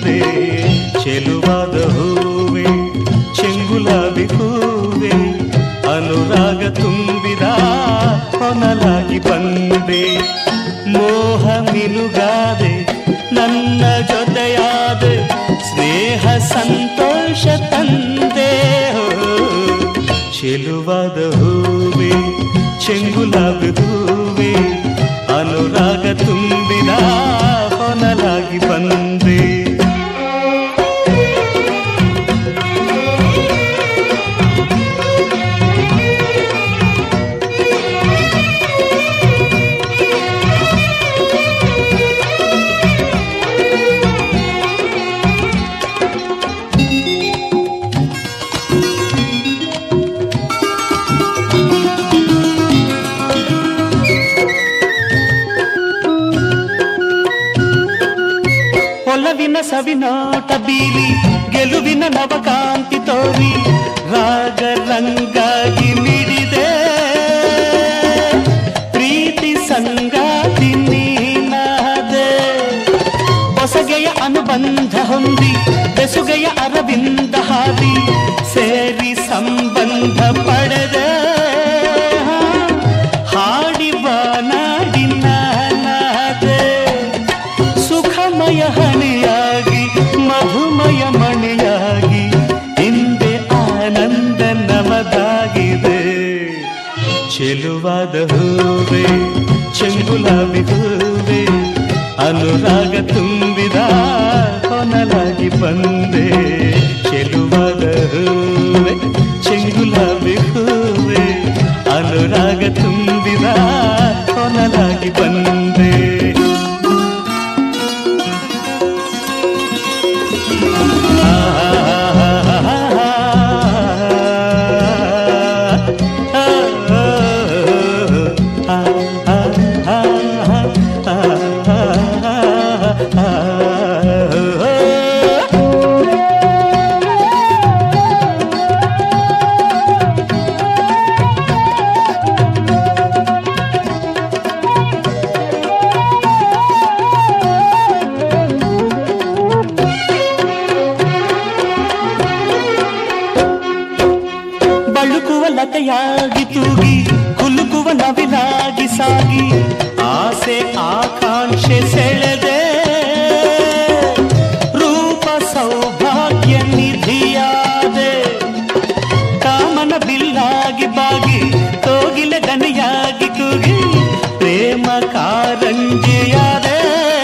ಬಂದೆ ಚೆಲುವಾದ ಹೂವೆ ಚೆಂಗುಲಾಬಿ ಹೂವೆ ಅನುರಾಗ ತುಂಬಿದ ಹೊನಲಾಗಿ ಬಂದೆ ಮೋಹ ಮಿನುಗಾದೆ ನನ್ನ ಜೊತೆಯಾದೆ ಸ್ನೇಹ ಸಂತೋಷ ತಂದೆ ಹೋ. ಚೆಲುವಾದ ಹೂವೆ ಚೆಂಗುಲಾಬಿ ಹೂವೆ ಅನುರಾಗ ತುಂಬಿದ ಹೊನಲಾಗಿ ಬಂದೆ ಒಲವಿನ ಸವಿನೋಟ ಬೀರಿ ಗೆಲುವಿನ ನವಕಾಂತಿ ತೋರಿ ರಾಗ ರಂಗಾಗಿ ಮಿಡಿದೆ ಪ್ರೀತಿ ಸಂಗಾತಿ ನೀನಾದೆ ಹೊಸಗೆಯ ಅನುಬಂಧ ಹೊಂದಿ ಬೆಸುಗೆಯ ಅರವಿಂದ ಹಾದಿ ಸೇರಿ ಸಂಬಂಧ ಪಡೆದೆ ಹಾಡಿ ಬಾನಾಡಿ ನಾನಾದೆ ಸುಖಮಯ ಹನಿಯಾಗಿ ಮಧುಮಯ ಮಣಿಯಾಗಿ ಹಿಂದೆ ಆನಂದ ನಮದಾಗಿದೆ ಚೆಲುವಾದ ಹೂವೆ ಚೆಂಗುಲಾಬಿ ಹೂವೆ ಅನುರಾಗ ತುಂಬಿದ ಕೊನಲಾಗಿ ಬಂದೆ ಚೆಲುವಾದ ಹೂವೆ ಚೆಂಗುಲಾಬಿ ಹೂವೆ ಅನುರಾಗ ತುಂಬಿದ ಕೊನಲಾಗಿ ಬಂದೆ ಬಳುಕುವ ಲತೆಯಾಗಿ ತೂಗಿ ಕುಲುಕುವ ನವಿಲಾಗಿ ಸಾಗಿ ಆಸೆ ಆಕಾಂಕ್ಷೆ ಸೆಳೆದೆ ರೂಪ ಸೌಭಾಗ್ಯ ನಿಧಿಯಾದೆ ಕಾಮನ ಬಿಲ್ಲಾಗಿ ಬಾಗಿ ತೋಗಿಲೆ ದನಿಯಾಗಿ ಕೂಗಿ ಪ್ರೇಮ ಕಾರಂಜಿಯಾದೆ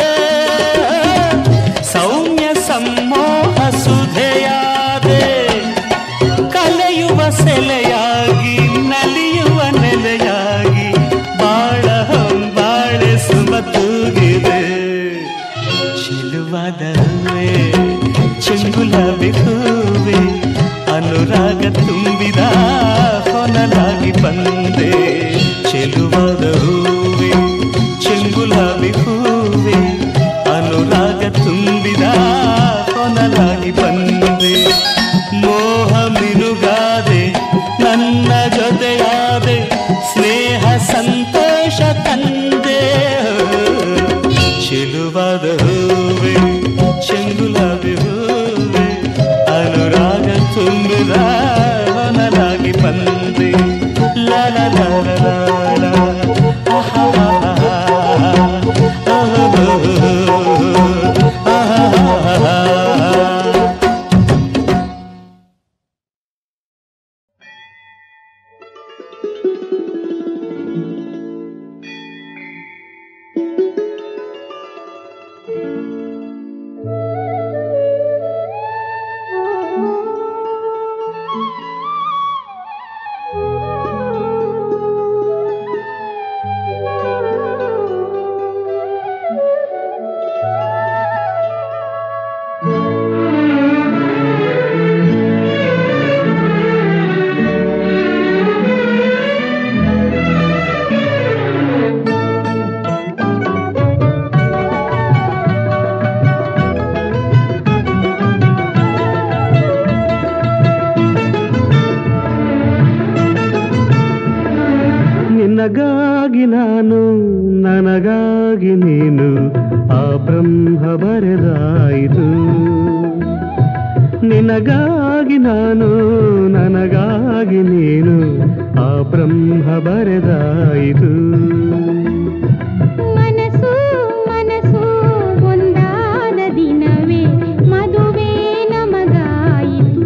ಸೌಮ್ಯ ಸಮ್ಮೋಹ ಸುಧೆಯಾದೆ ಕಲೆಯುವ ಸೆಲೆಯಾಗಿ ನಲಿಯುವ ನೆಲೆಯಾಗಿ ಬಾಳ ಬಾಳೆ ಸುಮ ತೂಗಿದೆ ಚೆಲುವಾದ ಹೂವೆ ಚೆಂಗುಲಾಬಿ ಹೂವೆ ಅನುರಾಗ ತುಂಬಿದ ಕೊನಲಾಗಿ ಬಂದೆ ಚೆಲುವಾದ ಹೂವೆ ಚೆಂಗುಲಾಬಿ ಹೂವೆ ಅನುರಾಗ ತುಂಬಿದ ಕೊನಲಾಗಿ ಬಂದೆ ಮೋಹ ಮಿನುಗಾದೆ ನನ್ನ ಜೊತೆಯಾದೆ ಸ್ನೇಹ ಸಂತೋಷ ತಂದೆ ಚೆಲುವಾದ ಹೂವೆ ಚೆಂಗುಲಾಬಿ ಹೂವೆ ಅನುರಾಗ ತುಂಬಿದ ಹೊನಲಾಗಿ ಬಂದೆ ಲಾ ಲಾ ಲಾ ಲಾ ಲಾ ಲಾ. ಆಹಾ, ಆಹಾ, ಆಹಾ, ಆಹಾ, ಆಹಾ. ನಿನಗಾಗಿ ನಾನು ನನಗಾಗಿ ನೀನು ಆ ಬ್ರಹ್ಮ ಬರೆದಾಯಿತು ನಿನಗಾಗಿ ನಾನು ನನಗಾಗಿ ನೀನು ಆ ಬ್ರಹ್ಮ ಬರೆದಾಯಿತು ಮನಸ್ಸು ಮನಸ್ಸು ಒಂದಾದ ದಿನವೇ ಮದುವೆ ನಮಗಾಯಿತು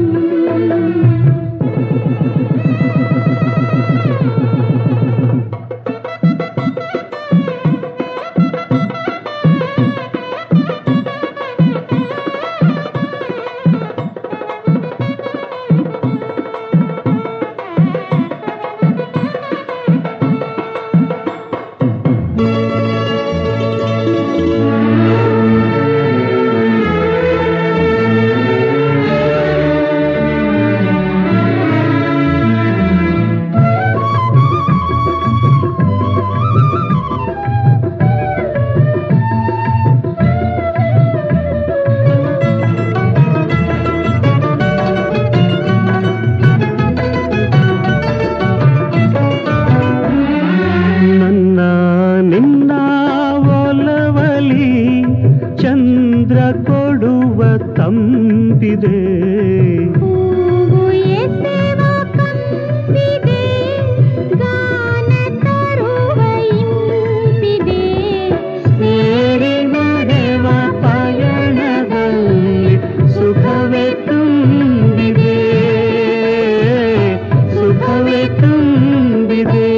ನನ್ನ ನಿನ್ನ ಒಲವಲಿ ಚಂದ್ರ ಕೊಡುವ ತಂಪಿದೆ ಹೂವು ಎಸೆವ ಕಂಪಿದೆ ಗಾನ ತರುವ ಇಂಪಿದೆ ಸೇರಿ ನಡೆವ ಪಯಣದಲ್ಲಿ ಸುಖವೇ ತುಂಬಿದೆ ಸುಖವೇ ತುಂಬಿದೆ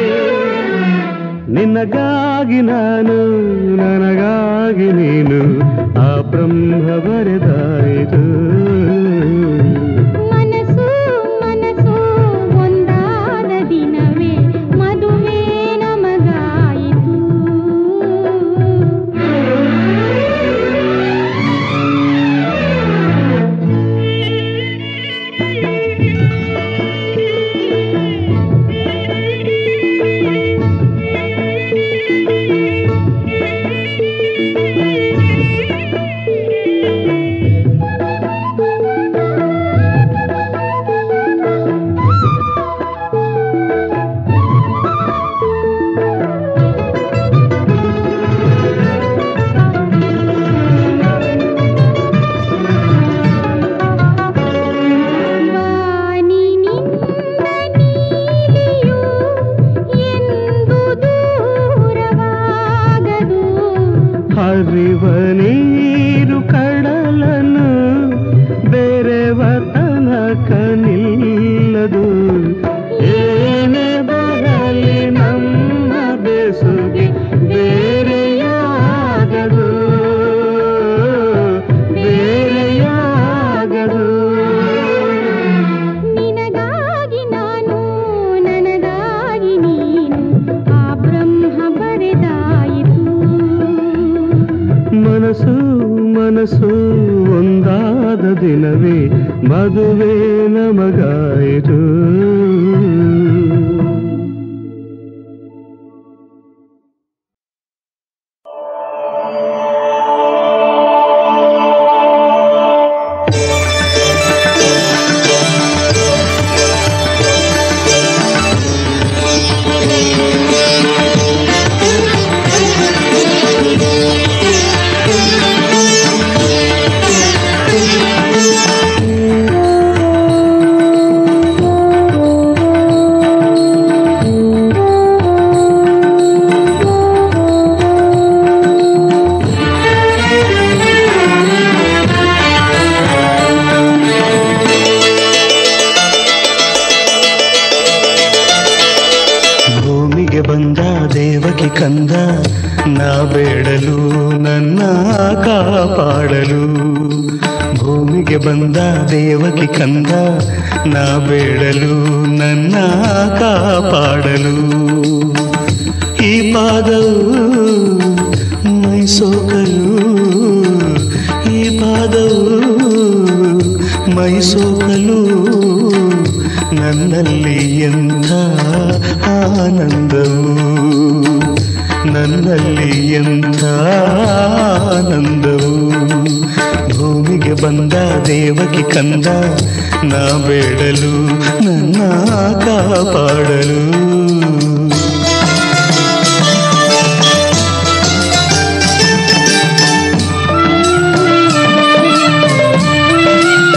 ನಿನಗಾಗಿ ನಾನು ನನಗಾಗಿ ನೀನು ಆ ಬ್ರಹ್ಮ ಬರೆದಾಯಿತು ಮನಸ್ಸು ಮನಸ್ಸು ಒಂದಾದ ದಿನವೇ ಮದುವೆ ನಮಗಾಯಿತು ವಾನಿನಿಂದ ನೀಲಿಯು ಎಂದು ದೂರವಾಗದು ಹರಿವ ನೀರು ಕಡಲನ್ನು ಬೇರೆವ ತನಕ ನಿಲ್ಲದು ಏನೇ ಬರಲಿ ನಮ್ಮ ಬೆಸುಗೆ ಬೇರೆಯಾಗದು ಬೇರೆಯಾಗದು ನಿನಗಾಗಿ ನಾನು ನನಗಾಗಿ ನೀನು ಆ ಬ್ರಹ್ಮ ಬರೆದಾಯಿತು ಮನಸ್ಸು ಮನಸ್ಸು ಒಂದಾದ ದಿನವೇ ಮದುವೆ ನಮಗಾಯಿತು ಭೂಮಿಗೆ ಬಂದ ದೇವಕಿ ಕಂದ ನಾ ಬೇಡಲು ನನ್ನ ಕಾಪಾಡಲು ಭೂಮಿಗೆ ಬಂದ ದೇವಕಿ ಕಂದ ನಾ ಬೇಡಲು ನನ್ನ ಕಾಪಾಡಲು ಈ ಪಾದವು ಮೈಸೋಕಲು ಈ ಪಾದವು ಮೈಸೋಕಲು ನನ್ನಲ್ಲಿ ಎಂಥ ಆನಂದವು ನನ್ನಲ್ಲಿ ಎಂಥ ಆನಂದವು ಭೂಮಿಗೆ ಬಂದ ದೇವಕಿ ಕಂದ ನಾ ಬೇಡಲು ನನ್ನ ಕಾಪಾಡಲು ಆ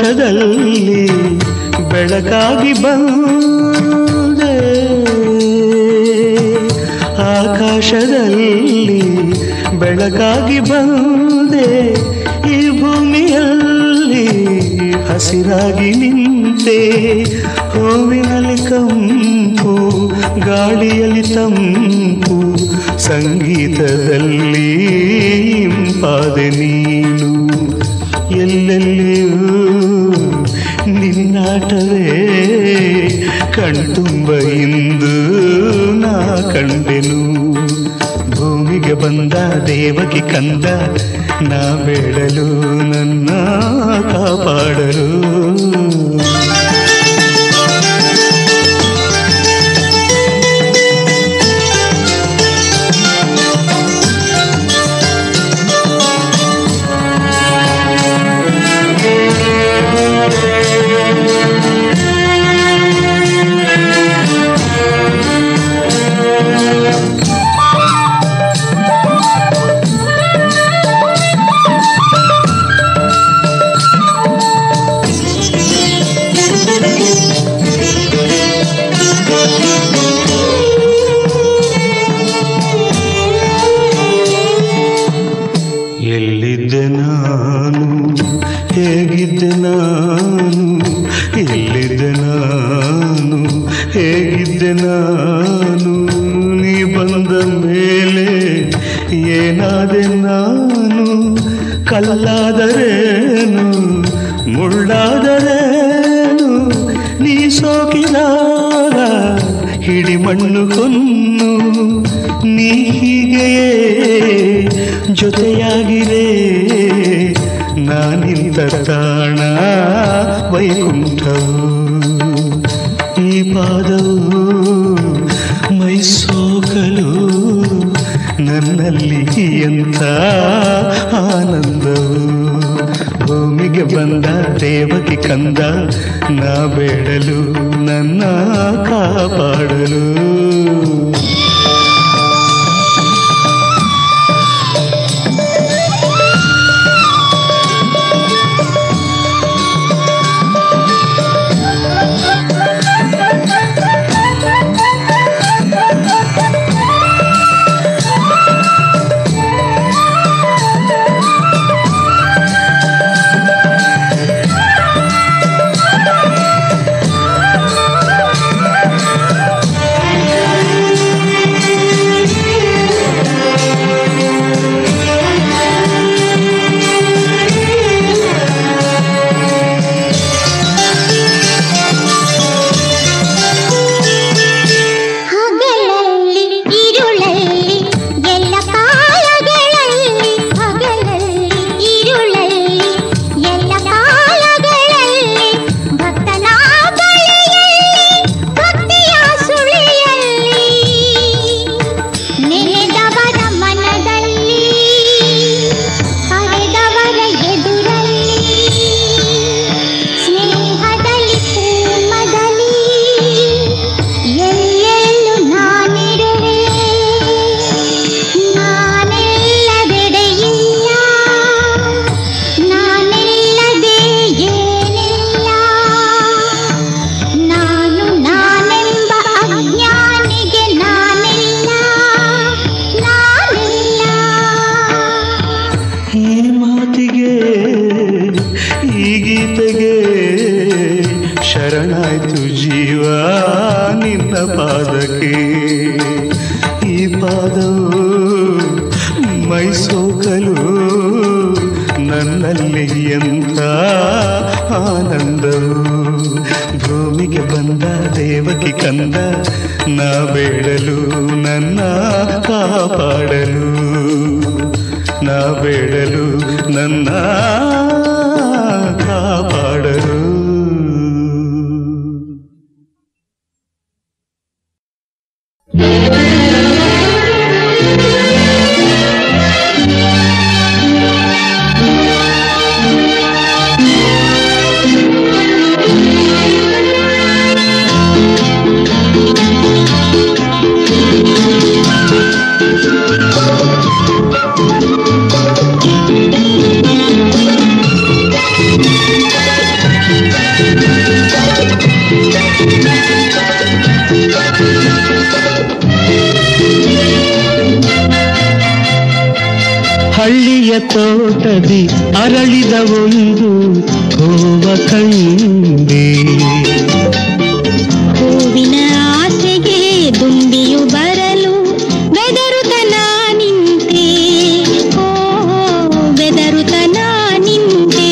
ಆಕಾಶದಲ್ಲಿ ಬೆಳಕಾಗಿ ಬಂದೆ ಆಕಾಶದಲ್ಲಿ ಬೆಳಕಾಗಿ ಬಂದೆ ಈ ಭೂಮಿಯಲ್ಲಿ ಹಸಿರಾಗಿ ನಿಂತೆ ಹೂವಿನಲ್ಲಿ ಕಂಪು ಗಾಳಿಯಲ್ಲಿ ತಂಪು ಸಂಗೀತದಲ್ಲಿ ಇಂಪಾದೆ ನೀನು ಎಲ್ಲೆಲ್ಲಿಯೂ ನಿನ್ನಾಟವೇ ಕಣ್ತುಂಬ ಇಂದು ನಾ ಕಂಡೆನು ಭೂಮಿಗೆ ಬಂದ ದೇವಕ್ಕೆ ಕಂದ ನಾ ಬೇಡಲು ನನ್ನ ಕಾಪಾಡಲು ಎಲ್ಲಿದ್ದೆ ನಾನು ಹೇಗಿದ್ದೆ ನಾನು ಎಲ್ಲಿದ್ದೆ ನಾನು ಹೇಗಿದ್ದೆ ನಾನು ನೀ ಬಂದ ಮೇಲೆ ಏನಾದೆ ನಾನು ಕಲ್ಲಾದರೇನು ಮುಳ್ಳಾದರೇನು ನೀ ಸೋಕಿದಾಗ ಹಿಡಿ ಮಣ್ಣು ಹೊನ್ನು ನೀ ಹೀಗೆಯೇ ಜೊತೆಯಾಗಿದೆ ನಾನಿಂದ ತಾಣ ವೈಕುಂಠವು ಈ ಪಾದವು ಮೈ ಸೋಕಲು ನನ್ನಲ್ಲಿ ಎಂಥ ಆನಂದವು ಭೂಮಿಗೆ ಬಂದ ದೇವಕ್ಕೆ ಕಂದ ನಾ ಬೇಡಲು ನನ್ನ ಕಾಪಾಡಲು ಹಗಲಲ್ಲಿ ഇരുളಲ್ಲಿ ಎಲ್ಲ ಕಾಲಗಳಲ್ಲಿ ಹಗಲಲ್ಲಿ ഇരുಳಲ್ಲಿ ಎಲ್ಲ ಕಾಲಗಳಲ್ಲಿ ಭಕ್ತನ ಬಳಿಯಲ್ಲಿ ಭಕ್ತಿಯ ಸುಳಿಯಲ್ಲಿ ನೆನೆದವರ ಮನದಲ್ಲಿ ಕರೆದವರ ಎದುರಲ್ಲಿ ಸ್ನೇಹದಲ್ಲಿ ಪ್ರೇಮದಲ್ಲಿ ಎಲ್ಲೆಲ್ಲೂ ನಾನಿರುವೆ ನಾನೆಲ್ಲದೆಡೆಯಿಲ್ಲ ನಾನೆಲ್ಲದೆ ಏನಿಲ್ಲ ನಾನು ನಾನೆಂಬ ಅಜ್ಞಾನಿಗೆ ನಾನಿಲ್ಲ ನಾನಿಲ್ಲ ಈ ಮಾತಿಗೆ ಈ ಗೀತೆಗೆ ಶರಣಾಯ್ತು ಜೀವ ನಿನ್ನ ಪಾದಕ್ಕೆ ಈ ಪಾದವು ಮೈಸೋಕಲು ನನ್ನಲ್ಲಿ ಎಂಥ ಆನಂದವು ಭೂಮಿಗೆ ಬಂದ ದೇವಕ್ಕೆ ಕಂದ ನಾ ಬೇಡಲು ನನ್ನ ಕಾಪಾಡಲು ನಾ ಬೇಡಲು ನನ್ನ ಕಾಪಾಡಲು ಿ ತೋಟದಿ ಅರಳಿದ ಒಂದು ಹೂವ ಕಂಡೆ ಹೂವಿನ ಆಸೆಗೆ ದುಂಬಿಯು ಬರಲು ಬೆದರುತನ ನಿಂತೆ ಓ ಬೆದರುತನ ನಿಂತೆ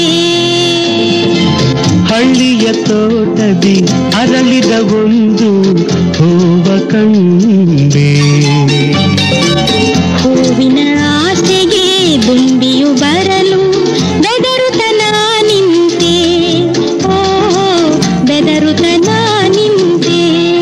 ಹಳ್ಳಿಯ ತೋಟದಿ ಅರಳಿದ ಒಂದು ಹೂವ ಕಂಡೆ ಹೂವಿನ ಆಸೆಗೆ ದುಂಬಿಯು ಬರಲು ಬೆದರುತನ ನಿಂತೆ ಓ ಬೆದರುತನ ನಿಂತೆ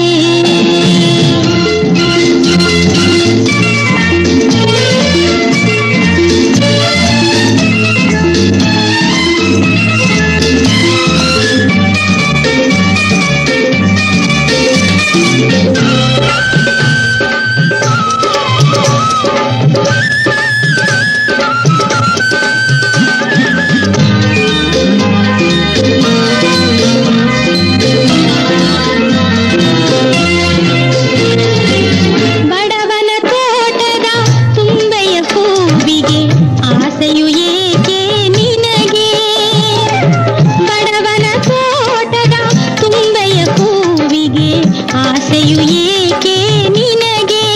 ಬಡವನ ತೋಟದ ತುಂಬೆಯ ಹೂವಿಗೆ ಆಸೆಯು ಏಕೆ ನಿನಗೆ ಬಡವನ ತೋಟದ ತುಂಬೆಯ ಹೂವಿಗೆ ಆಸೆಯು ಏಕೆ ನಿನಗೆ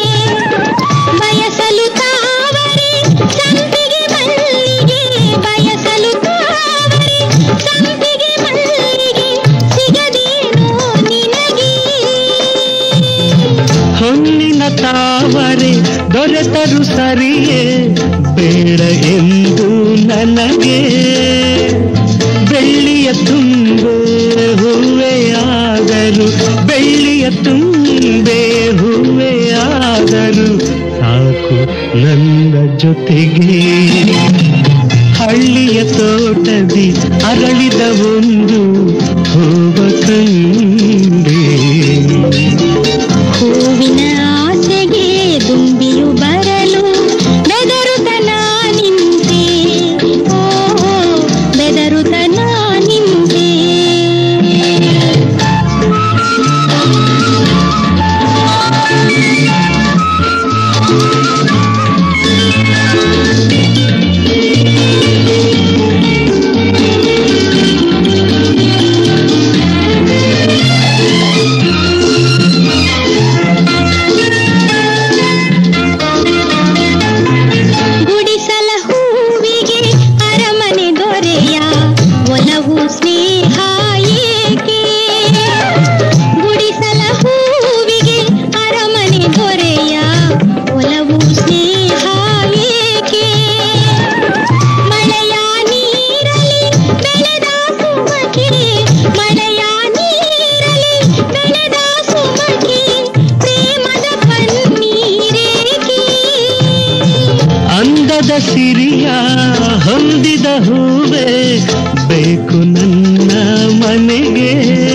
ಬಯಸಲು ತಾವರೆ ಸಂಪಿಗೆ ಮಲ್ಲಿಗೆ ಬಯಸಲು ತಾವರೆ ಸಂಪಿಗೆ ಮಲ್ಲಿಗೆ ಸಿಗದೇನೋ ನಿನಗೆ ಹೊನ್ನಿನ ತಾವರೆ ದೊರೆತರು ಸರಿಯೇ ಬೇಡ ಎಂದು ನನಗೆ ಬೆಳ್ಳಿಯ ತುಂಬೆ ಹೂವೆ ಆದರು ಬೆಳ್ಳಿಯ ತುಂಬೆ ಹೂವೆ ಆದರು ಸಾಕು ನನ್ನ ಜೊತೆಗೆ ಹಳ್ಳಿಯ ತೋಟದಿ ಅರಳಿದ ಒಂದು ಹೂವ ಕಂಡೆ ಹೂವಿನ ಆಸೆಗೆ ದುಂಬಿಯು ಬರಲು ಬೆದರುತನ ನಿಂತೆ ಓ ಬೆದರುತನ ನಿಂತೆ ಗುಡಿಸಲ ಹೂವಿಗೆ ಅರಮನೆ ದೊರೆಯ ಒಲವು ಸ್ನೇಹ ಏಕೆ ಗುಡಿಸಲ ಹೂವಿಗೆ ಅರಮನೆ ದೊರೆಯ ಒಲವು ಸ್ನೇಹ ಏಕೆ ಮಳೆಯ ನೀರಲಿ ಬೆಳೆದ ಸುಮಕೆ ಮಳೆಯ ನೀರಲಿ ಬೆಳೆದ ಸುಮಕೆ ಪ್ರೇಮದ ಪನ್ನೀರೇಕೆ ಅಂದದ ಸಿರಿಯ ಹೊಂದಿದ ಹೂವೆ ಬೇಕು ನನ್ನ ಮನೆಗೆ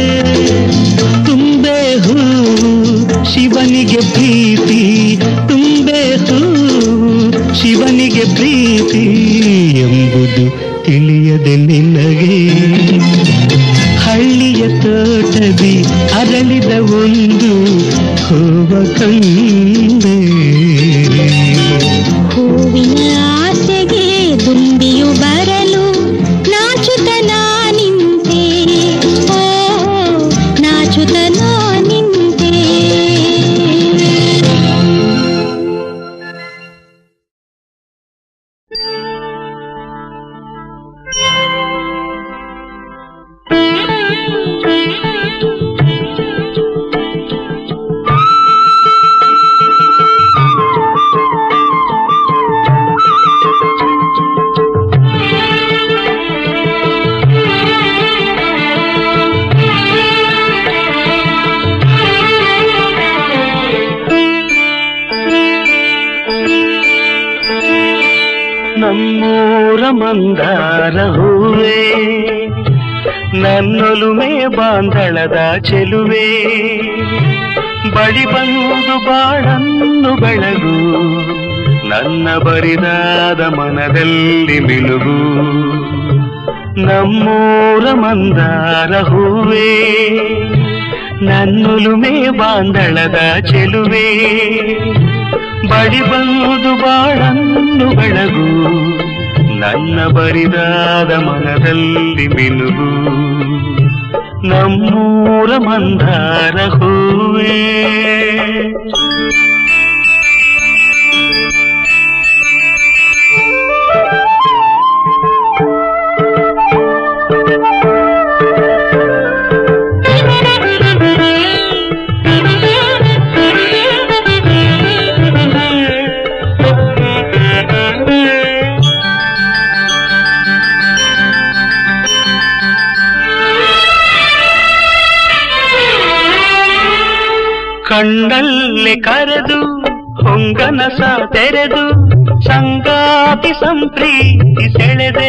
ತುಂಬೆ ಹೂ ಶಿವನಿಗೆ ಪ್ರೀತಿ ತುಂಬೆ ಹೂ ಶಿವನಿಗೆ ಪ್ರೀತಿ ಎಂಬುದು ತಿಳಿಯದೆ ನಿನಗೆ ಹಳ್ಳಿಯ ತೋಟದಿ ಅರಳಿದ ಒಂದು ಹೂವ ಕಂಡೆ ಹೂವಿನ ಆಸೆಗೆ ದುಂಬಿಯು ಬರಲು ನಾಚುತನ ನಿಂತೆ ಓ ನಾಚುತನ ನಿಂತೆ ನಮ್ಮೂರ ಮಂದಾರ ಹೂವೇ ನನ್ನೊಲುಮೆ ಬಾಂಧಳದ ಚೆಲುವೆ ಬಳಿ ಬಂದು ಬಾಳನ್ನು ಬೆಳಗು ನನ್ನ ಬರಿದಾದ ಮನದಲ್ಲಿ ಮಿಲುಗು ನಮ್ಮೂರ ಮಂದಾರ ಹೂವೇ ನನ್ನೊಲುಮೆ ಬಾಂಧಳದ ಚೆಲುವೆ ಬಳಿ ಬಂದು ಬಾಳನ್ನು ಬೆಳಗು ನನ್ನ ಬರಿದಾದ ಮನದಲ್ಲಿ ಮಿನುಗು ನಮ್ಮೂರ ಮಂದಾರ ಹೂವೇ ಕಣ್ಣಲ್ಲಿ ಕರೆದು ಹೊಂಗನಸ ತೆರೆದು ಸಂಗಾತಿ ಸಂಪ್ರೀತಿ ಸೆಳೆದೆ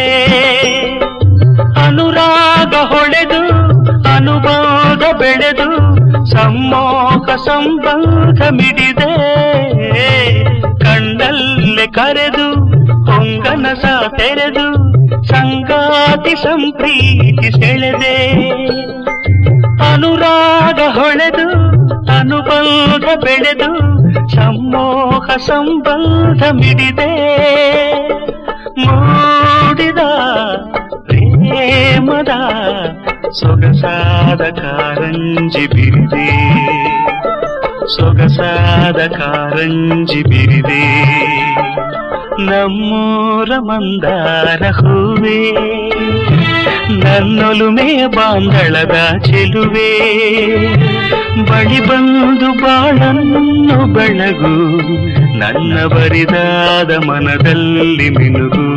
ಅನುರಾಗ ಹೊಳೆದು ಅನುಬೋಧ ಬೆಳೆದು ಸಮ್ಮೋಹ ಸಂಬಂಧ ಮಿಡಿದೆ ಕಣ್ಣಲ್ಲಿ ಕರೆದು ಹೊಂಗನಸ ತೆರೆದು ಸಂಗಾತಿ ಸಂಪ್ರೀತಿ ಸೆಳೆದೆ ಅನುರಾಗ ಹೊಳೆದು ಅನುಬಂಧ ಬೆಳೆದು ಸಮ್ಮೋಹ ಸಂಬಂಧ ಮಿಡಿದೆ ಮೂಡಿದ ಪ್ರೇಮದ ಸೊಗಸಾದ ಕಾರಂಜಿ ಬಿರಿದೆ ಸೊಗಸಾದ ಕಾರಂಜಿ ಬಿರಿದೆ ನಮ್ಮೂರ ಮಂದಾರ ಹೂವೇ ನನ್ನೊಲುಮೆ ಬಾಂಧಳದ ಚೆಲುವೆ ಬಳಿ ಬಂದು ಬಾಳನ್ನು ಬೆಳಗು ನನ್ನ ಬರಿದಾದ ಮನದಲ್ಲಿ ಮಿನುಗು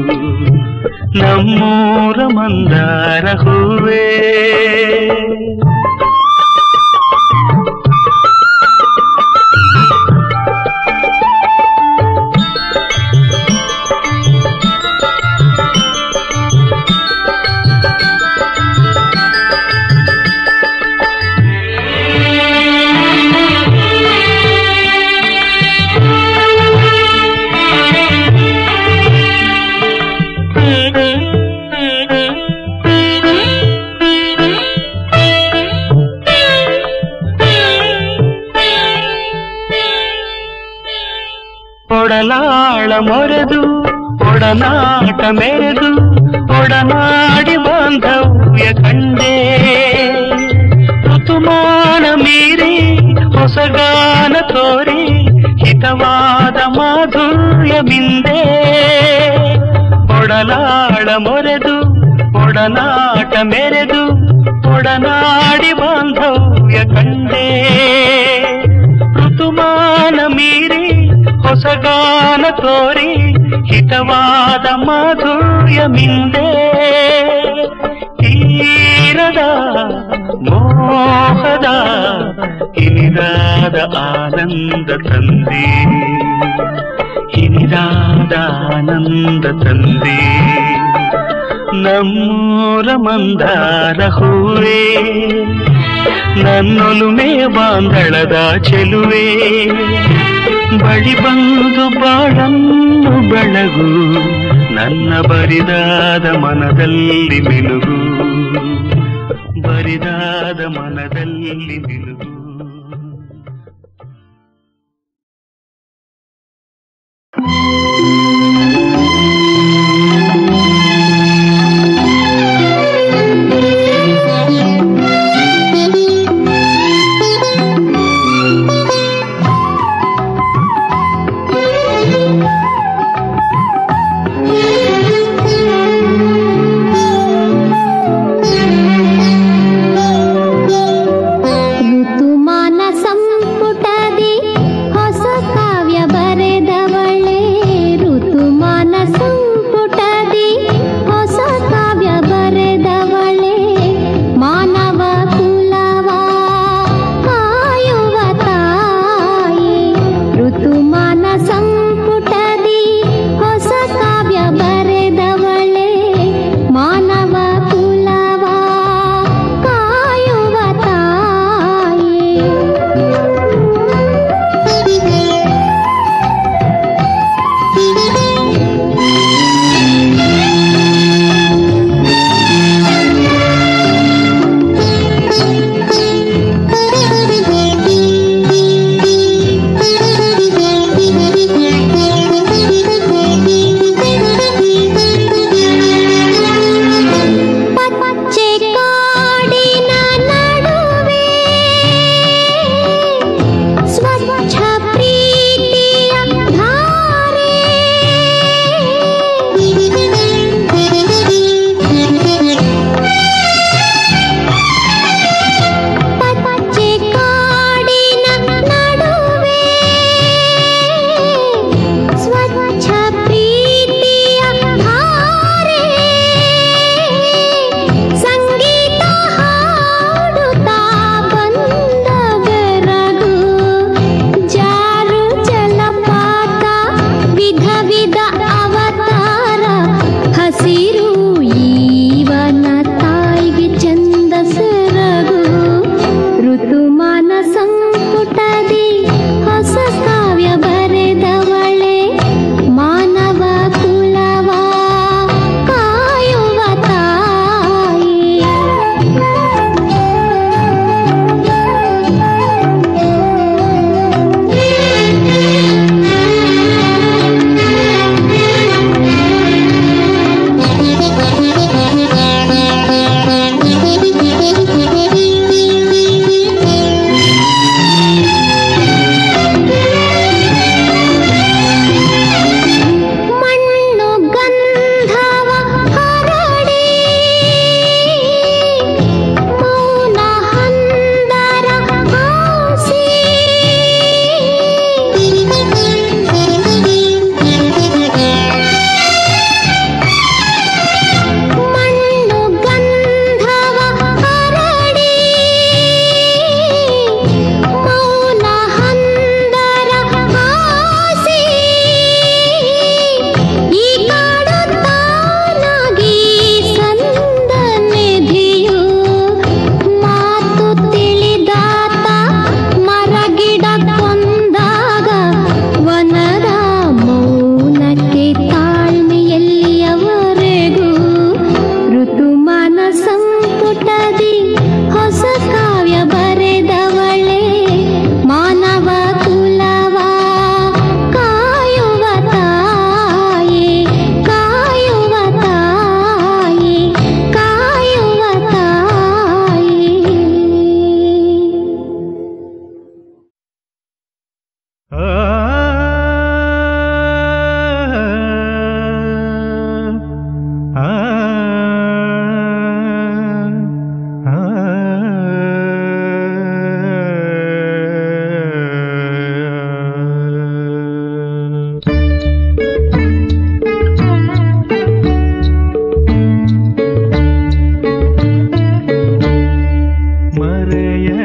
ನಮ್ಮೂರ ಮಂದಾರ ಹೂವೇ ಒಡಲಾಳ ಮೊರೆದು ಒಡನಾಟ ಮೆರೆದು ಒಡನಾಡಿ ಬಾಂಧವ್ಯ ಕಂಡೆ ಋತುಮಾನ ಮೀರಿ ಹೊಸಗಾನ ತೋರಿ ಹಿತವಾದ ಮಾಧುರ್ಯ ಮಿಂದೆ ಒಡಲಾಳ ಮೊರೆದು ಒಡನಾಟ ಮೆರೆದು ಒಡನಾಡಿ ಬಾಂಧವ್ಯ ಕಂಡೆ ಋತುಮಾನ ಮೀರಿ ಹೊಸಗಾನ ತೋರಿ ಹಿತವಾದ ಮಾಧುರ್ಯ ಮಿಂದೆ ತೀರದ ಮೋಹದ ಇನಿದಾದ ಆನಂದ ತಂದೆ ಇನಿದಾದ ಆನಂದ ತಂದೆ ನಮ್ಮೂರ ಮಂದಾರ ಹೂವೇ ನನ್ನೊಲುಮೆ ಬಾಂಧಳದ ಚೆಲುವೆ ಬಳಿ ಬಂದು ಬಾಳನ್ನು ಬೆಳಗು ನನ್ನ ಬರಿದಾದ ಮನದಲ್ಲಿ ಮಿನುಗು ಬರಿದಾದ ಮನದಲ್ಲಿ ಮಿನುಗು ಋತುಮಾನ ಸಂಪುಟದಿ ಹೊಸ ಕಾವ್ಯ ಬರೆದವಳೆ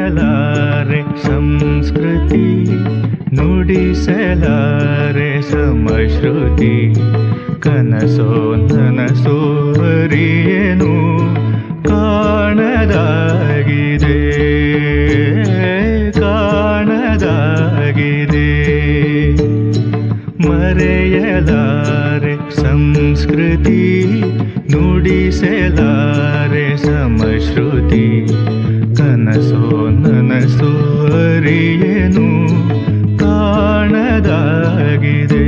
ಮರೆಯಲಾರೆ ಸಂಸ್ಕೃತಿ ನುಡಿಸಲಾರೆ ಸಮಶ್ರುತಿ ಕನಸೋ ನನಸೋ ಅರಿಯೇನು ಕಾಣದಾಗಿದೆ ಕಾಣದಾಗಿದೆ ಮರೆಯಲಾರೆ ಸಂಸ್ಕೃತಿ ನುಡಿಸಲಾರೆ ಸಮಶ್ರುತಿ ಕನಸೋ ನನಸೋ ಅರಿಯೇನು ಕಾಣದಾಗಿದೆ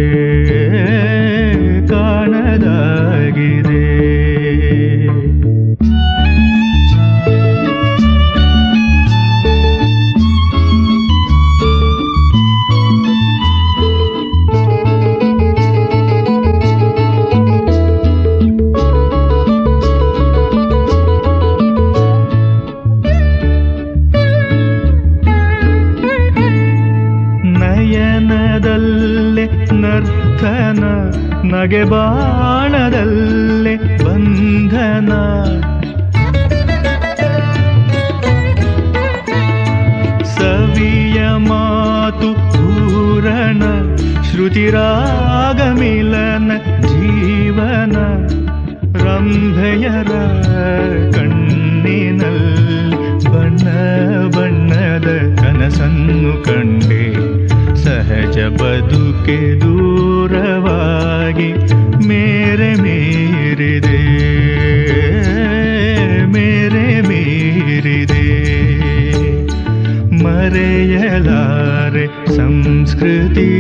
ಕಾಣದಾಗಿದೆ ನಯನದಲ್ಲೇ ನರ್ತನ ನಗೆ ಬಾಣದಲ್ಲೇ ಬಂಧನ ಸವಿಯ ಮಾತು ಪೂರಣ ಶ್ರುತಿರಾಗ ಮಿಲನ ಜೀವನ ರಂಭೆಯರ ಕಣ್ಣಿನಲ್ಲಿ ಬಣ್ಣ ಬಣ್ಣದ ಕನಸನ್ನು ಕಂಡೆ ಸಹಜ ಬದುಕೆ ದೂರವಾಗಿ ಮೇರೆ ಮೀರಿದೆ ಮೇರೆ ಮೀರಿದೆ ಮರೆಯಲಾರೆ ಸಂಸ್ಕೃತಿ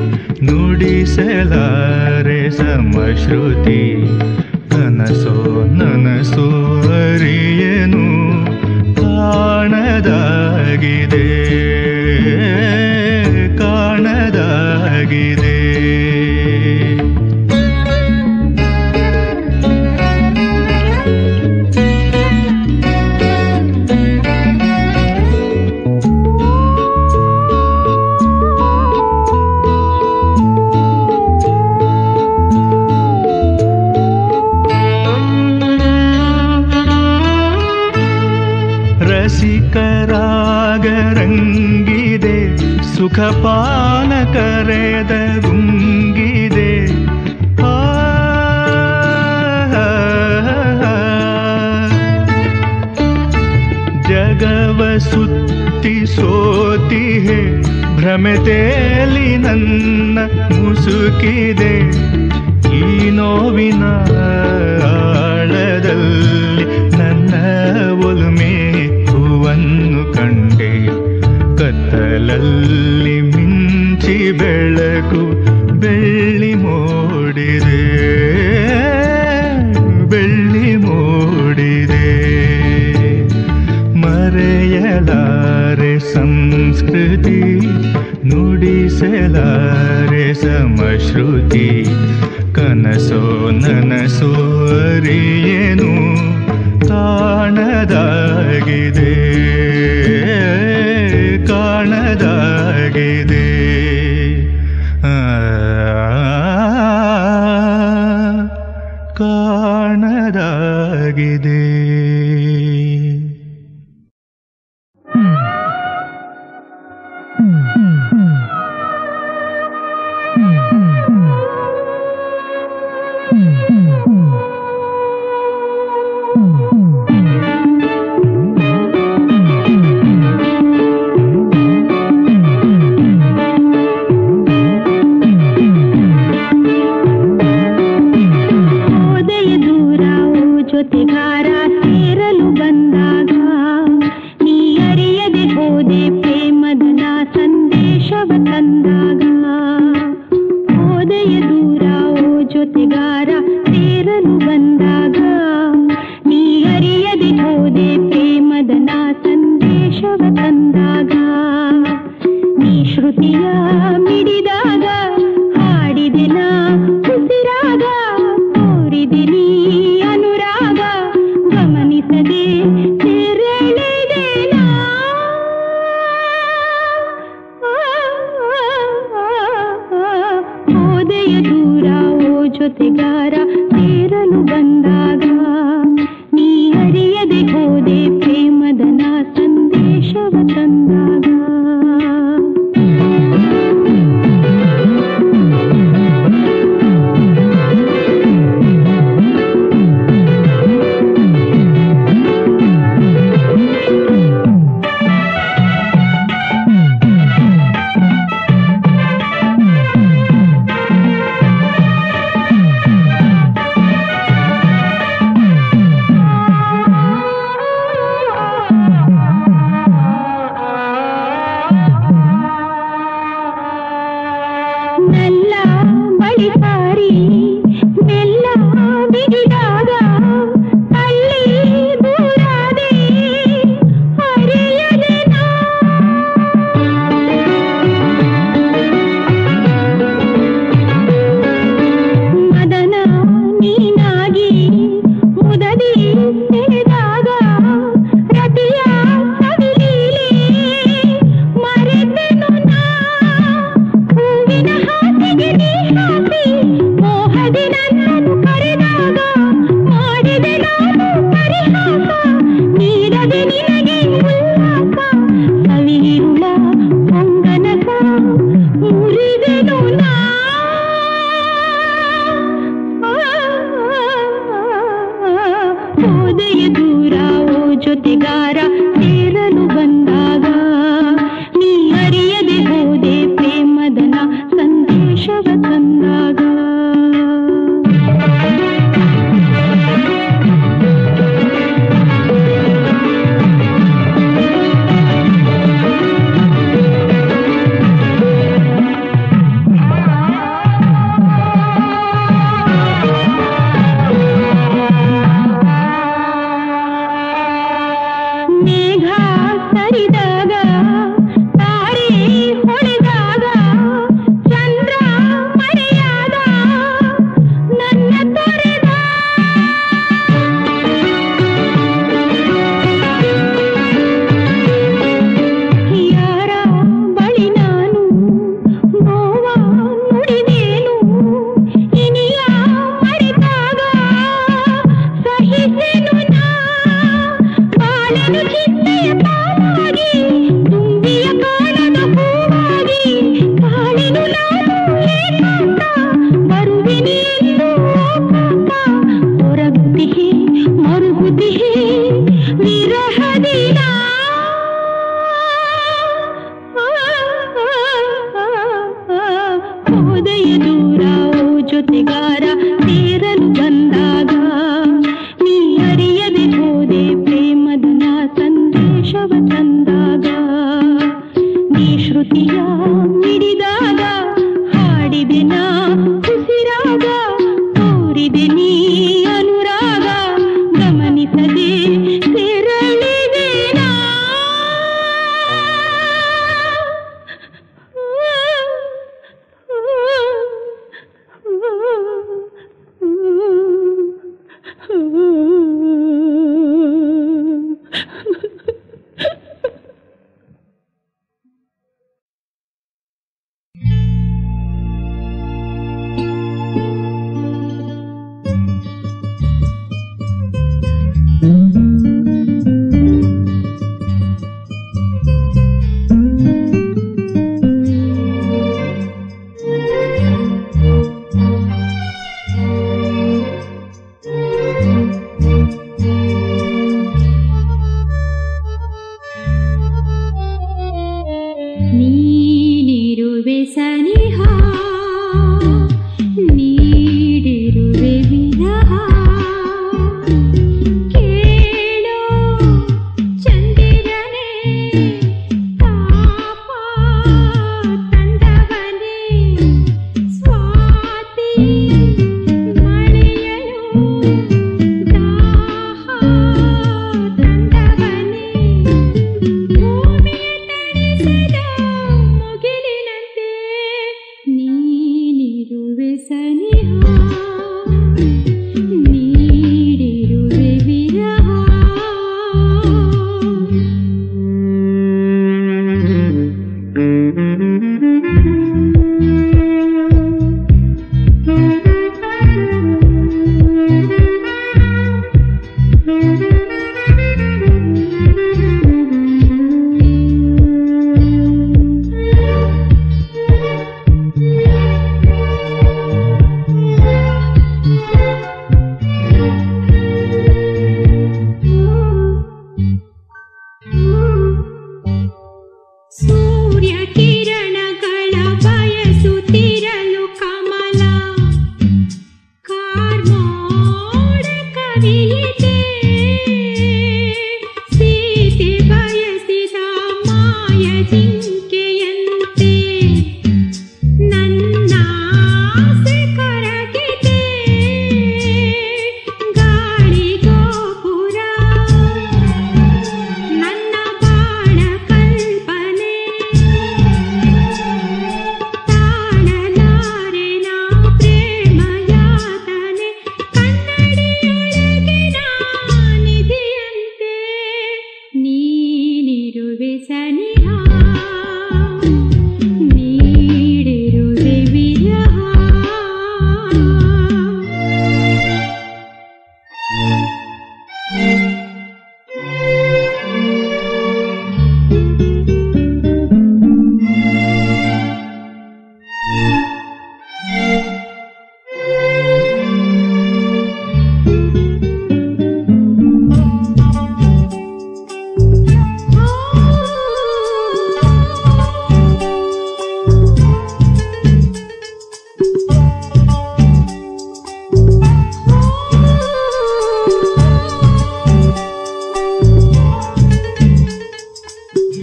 ನುಡಿಸಲಾರೆ ಸಮಶ್ರುತಿ ಕನಸೋ ನನಸೋ ಅರಿಯನು ಕಾಣದಾಗಿದೆ ಕಾಣದಾಗಿದೆ ರಸಿಕರಾಗರಂಗಿದೆ ಸುಖಪಾನ ಕರೆದ ಗುಂಗಿದೆ ಆ, ಜಗವ ಸುತ್ತಿ ಸೋತಿಹೆ ಭ್ರಮೆತೇಲಿ ನನ್ನ ಮುಸುಕಿದೆ ಈ ನೋವಿನ ಆಳದಲ್ಲಿ ನನ್ನ ಒಲುಮೆ ಹೂವನ್ನು ಕಂಡೆ ಕತ್ತಲಲ್ಲಿ ಮಿಂಚಿ ಬೆಳಕು ಬೆಳ್ಳಿ ಮೂಡಿದೆ ಬೆಳ್ಳಿ ಮೂಡಿದೆ ಮರೆಯಲಾರೆ ಸಂಸ್ಕೃತಿ ನುಡಿಸಲಾರೆ ಸಮಶ್ರುತಿ ಕನಸೋ ನನಸೋ ಅರಿಯೇನು ಕಾಣದಾಗಿದೆ ಕಾಣದಾಗಿದೆ ಆ, ಕಾಣದಾಗಿದೆ ಹೋದೆಯ ದೂರ ಓ ಜೊತೆಗಾರ ಸೇರಲು ಬಂದಾಗ ನೀ ಅರಿಯದೆ ಹೋದೆ ಪ್ರೇಮದ ನಾ ಸಂದೇಶವ ತಂದಾಗ ಹೋದೆಯ ದೂರ ಓ ಜೊತೆಗಾರ ಸೇರಲು ಬಂದಾಗ ನೀ ಅರಿಯದೆ ಹೋದೆ ಪ್ರೇಮದ ನಾ ಸಂದೇಶವ ತಂದಾಗ ನೀ ಶ್ರುತಿಯ ಮಿಡಿದಾಗ ಹಾಡಿದೆ ನಾ ಉಸಿರಾಗ ತೋರಿದೆ ನೀ ಅನುರಾಗ ಗಮನಿಸದೆ ತೆರಳಿದೆ ನಾ. ಹೋದೆಯ ದೂರ ಓ ಜೊತೆಗಾರ ಸೇರಲು ಬಂದಾಗ ನೀ ಅರಿಯದೆ ಹೋದೆ ಪ್ರೇಮದ ನಾ ಸಂದೇಶ ಸಂದೇಶವ ತಂದಾಗ ನಲ್ಲ ಬಳಿ ಸಾರಿ ಮೆಲ್ಲ ಬಿಗಿದಾಗ ಅಲ್ಲಿ ದೂರಾದೆ ಅರಿಯದೆ ನಾ ಮದನ ನೀನಾಗಿ ಮುದದಿ ಸೆಳೆದಾಗ ರತಿಯ ಸವಿಲೀಲೆ ಮರೆತೆನು ನಾ ಹೂವಿನ ಹಾಸಿಗೆ ನೀ ಹಾಸಿ ಮೋಹದಿ ನನ್ನನ್ನು ಕರೆದಾಗ ಮಾಡಿದೆ ನಾನು ಪರಿಹಾಸ ನೀಡದೆ ನಿನಗೆ ಉಲ್ಲಾಸ ಸವಿರುಳ ಹೊಂಗನಕ ಮುರಿದೆನು ನಾ ಹೋದೆಯ ದೂರ ಓ ಜೊತೆಗಾರ ಸೇರಲು ಬಂದಾಗ ನೀ ಅರಿಯದೆ ಹೋದೆ ಪ್ರೇಮದನ ಸಂದೇಶವ ತಂದಾಗ ಮೇಘ ಸರಿದಾಗ ತಾರೆ ಹೊಳೆದಾಗ ಚಂದ್ರ ಮರೆಯಾದ ನನ್ನ ತೊರೆದ ಯಾರ ಬಳಿ ನಾನು ನೋವ ನುಡಿದೇನು ಇನಿಯ ಮರೆತಾಗ ಸಹಿಸೆನು ನಾ ಬಾಳೆನು ಚಿಂತೆಯ ಪಾಲಾಗಿ ತುಂಬಿಯ ಕಾಣದ ಹೂವಾಗಿ ಕಾಳೆನು ನಾನು ಏಕಾಂತ ಬರುವೆನಿ ಎಂದು ಆಕಾಂತ ಹೊರಗುತ್ತಿಹೆ ಮರುಗುತ್ತಿಹೆ ವಿರಹದಿನ ಹೋದೆಯ ದೂರ ಓ ಜೊತೆಗಾರ ಸೇರಲು ಬಂದಾಗ ನೀ ಅರಿಯದೆ ಹೋದೆ ಪ್ರೇಮದನ ಸಂದೇಶವ ತಂದಾಗ ನೀ ಶ್ರುತಿಯ ಮಿಡಿದಾಗ ಹಾಡಿದೆ ನಾ ಉಸಿರಾಗ ತೋರಿದೆ ನೀ ಅನುರಾಗ ಗಮನಿಸದೆ ತೆರಳಿದೆ ನಾ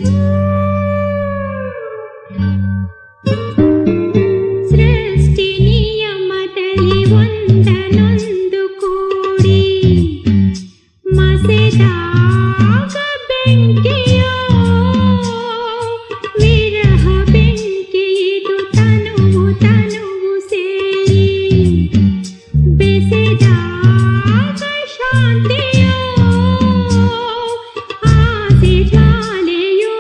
ಸೃಷ್ಟಿ ನಿಯಮದಲ್ಲಿ ಒಂದನೊಂದು ಕೂಡಿ ಮಸೆದಾಗ ಬೆಂಕಿಯೋ ವಿರಹ ಬೆಂಕಿ ಇದು ತನುವು ತನುವು ಸೇರಿ ಬೆಸೆದಾಗ ಶಾಂತಿಯೋ ಆಸೆ ಜ್ವಾಲೆಯೋ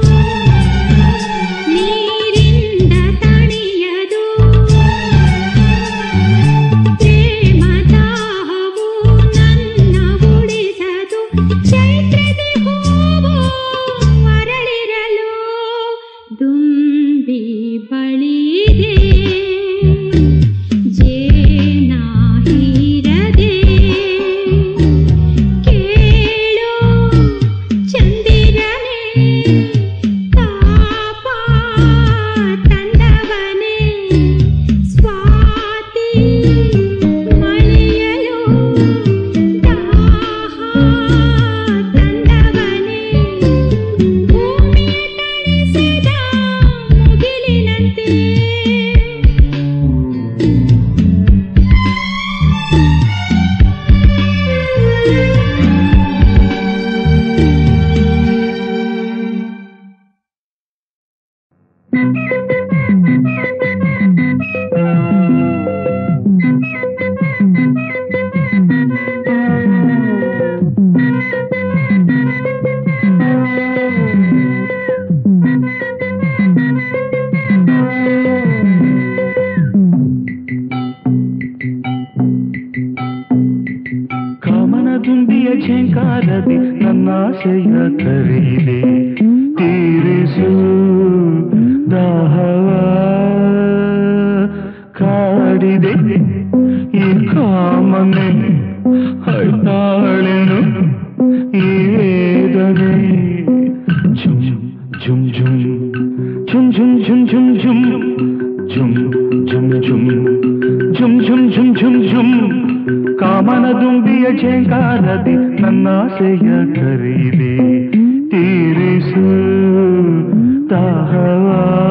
ನೀರಿಂದ ತಣಿಯದು ಪ್ರೇಮ ದಾಹವು ನನ್ನ ಉಳಿಸದು ಚೈತ್ರದಿ ಹೂವು ಅರಳಿರಲು ದುಂಬಿ ಬಳಿದೆ ಜೇನ ಹೀರದೆ ಕೇಳು ಚಂದಿರನೇ ತಾಪ ತಂದವನೇ ಸ್ವಾತಿ ಮಳೆಯಲು ದಾಹ ತಂದವನೇ ಭೂಮಿಯ ತಣಿಸಿದ ಮುಗಿಲಿನಂತೆ ಕಾಮನ ದುಂಬಿಯ ಝೇಂಕಾರದಿ ನನ್ನ ಆಸೆಯ ಕರೀಲೆ ತೀರಿಸು ದಾಹವ ಕಾಡಿದೆ ಈ ಕಾಮನೆ ಹೈತಾಳೆನು ಈ ವೇದನೆ ಝುಮ್ ಝುಮ್ ಝುಮ್ ಝುಮ್ ಝುಮ್ ಝುಮ್ ಝುಮ್ ಝುಮ್ ಝುಮ್ ಝುಮ್ ಝುಮ್ ಝುಮ್ ಝುಮ್ ಝುಮ್ ಝುಮ್ ಝುಮ್ ಕಾಮನ ದುಂಬಿಯ ಝೇಂಕಾರದಿ ನನ್ನ ಆಸೆಯ ಕರೀಲಿ ತೀರಿಸು ದಾಹವ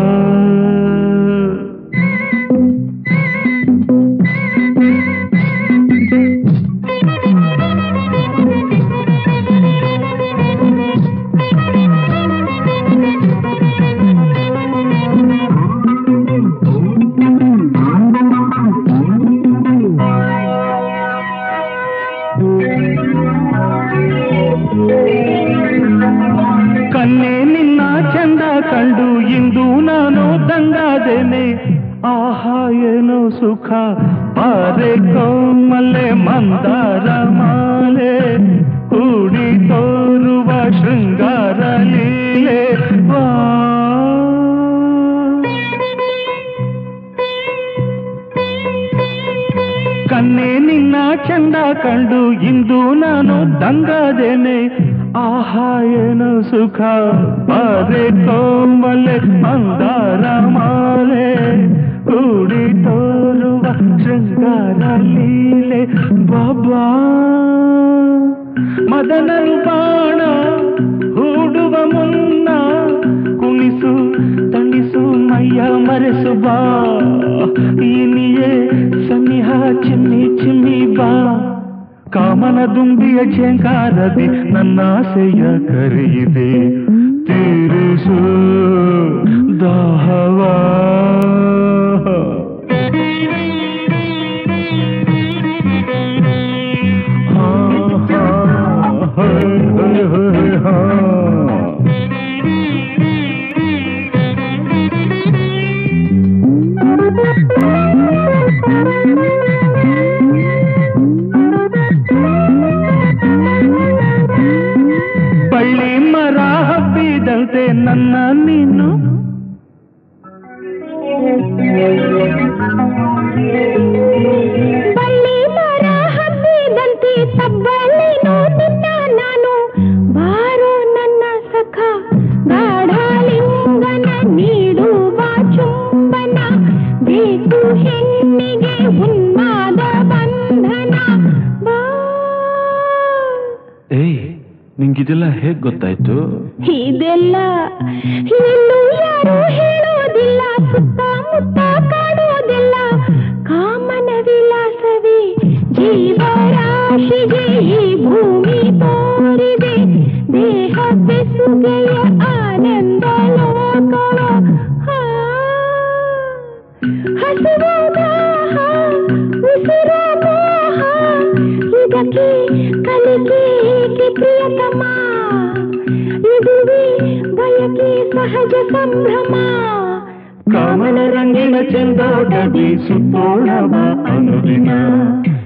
ಕನ್ನೆ ನಿನ್ನ ಚಂದ ಕಂಡು ಇಂದು ನಾನು ದಂಗಾದೇನೆ ಆಹಾ ಏನು ಸುಖ ಪಾರೆ ಕೋಮಲೆ ಮಂದಾರ ಮಾಲೆ ಕೂಡಿ ತೋರುವ ಶೃಂಗಾರ ಲೀಲೆ ವಾ ಕನ್ನೆ ನಿನ್ನ ಚಂದ ಕಂಡು ಇಂದು ನಾನು ದಂಗಾದೇನೆ ಆಹಾ ಏನು ಸುಖ ಅರೆ ಕೋಮಲೆ ಮಂದಾರ ಮಾಲೆ ಕೂಡಿ ತೋರುವ ಶೃಂಗಾರ ಲೀಲೆ ಬಾಬಾ ಮದನರು ಬಾಣ ಹೂಡುವ ಮುನ್ನ ಕುಣಿಸು ತಣಿಸು ಮೈಯ ಮರೆಸು ಬಾ ಇನಿಯೇ ಸನಿಹ ಚಿಮ್ಮಿ ಚಿಮ್ಮಿ ಬಾ ಕಾಮನ ದುಂಬಿಯ ಝೇಂಕಾರದಿ ನನ್ನ ಆಸೆಯ ಕರೆಯಿದೆ ತೀರಿಸು ದಾಹವಾ ಹಾ, ಹಾ, ಹೈ, ಹೈ, ಹೈ, ಹಾ. ಬಳ್ಳಿ ಮರ ಹಬ್ಬಿದಂತೆ ನನ್ನ ನೀನು ಬಳ್ಳಿ ಮರ ಹಬ್ಬಿದಂತೆ ತಬ್ಬಲಿನೋ ನಿನ್ನ ನಾನು ಬಾರೋ ನನ್ನ ಸಖ ಗಾಢಲಿಂಗನ ನೀಡುವ ಚುಂಬನ ಬೇಕು ಹೆಣ್ಣಿಗೆ ಉನ್ಮಾದ ಬಂಧನ ಬಾ ಏಯ್ ನಿಂಗೆ ನಿನಗಿದೆಲ್ಲ ಹೇಗ್ ಗೊತ್ತಾಯ್ತು ಇದೆಲ್ಲ ಎಲ್ಲೂ ಯಾರು ಹೇಳೋದಿಲ್ಲ ಸುತ್ತಮುತ್ತ ಕಾಣೋದಿಲ್ಲ ಕಾಮನ ವಿಲಾಸವೇ ಜೀವರಾಶಿಗೆ ಈ ಭೂಮಿ ತೋರಿದೆ ದೇಹ ಬೆಸುಗೆಯ ಆನಂದ ಲೋಕವ ಆ, ಹಸಿವು ದಾಹ ಉಸಿರು ಮೋಹ ಇದಕ್ಕೆ ಕಲಿಕೆ ಏಕೆ ಪ್ರಿಯತಮ ಇದುವೇ ಬಯಕೆ ಸಹಜ ಸಂಭ್ರಮ ಕಾಮನ ರಂಗಿನ ಚೆಂದೋಟದಿ ಸುತ್ತೋಣ ಬಾ ಅನುದಿನ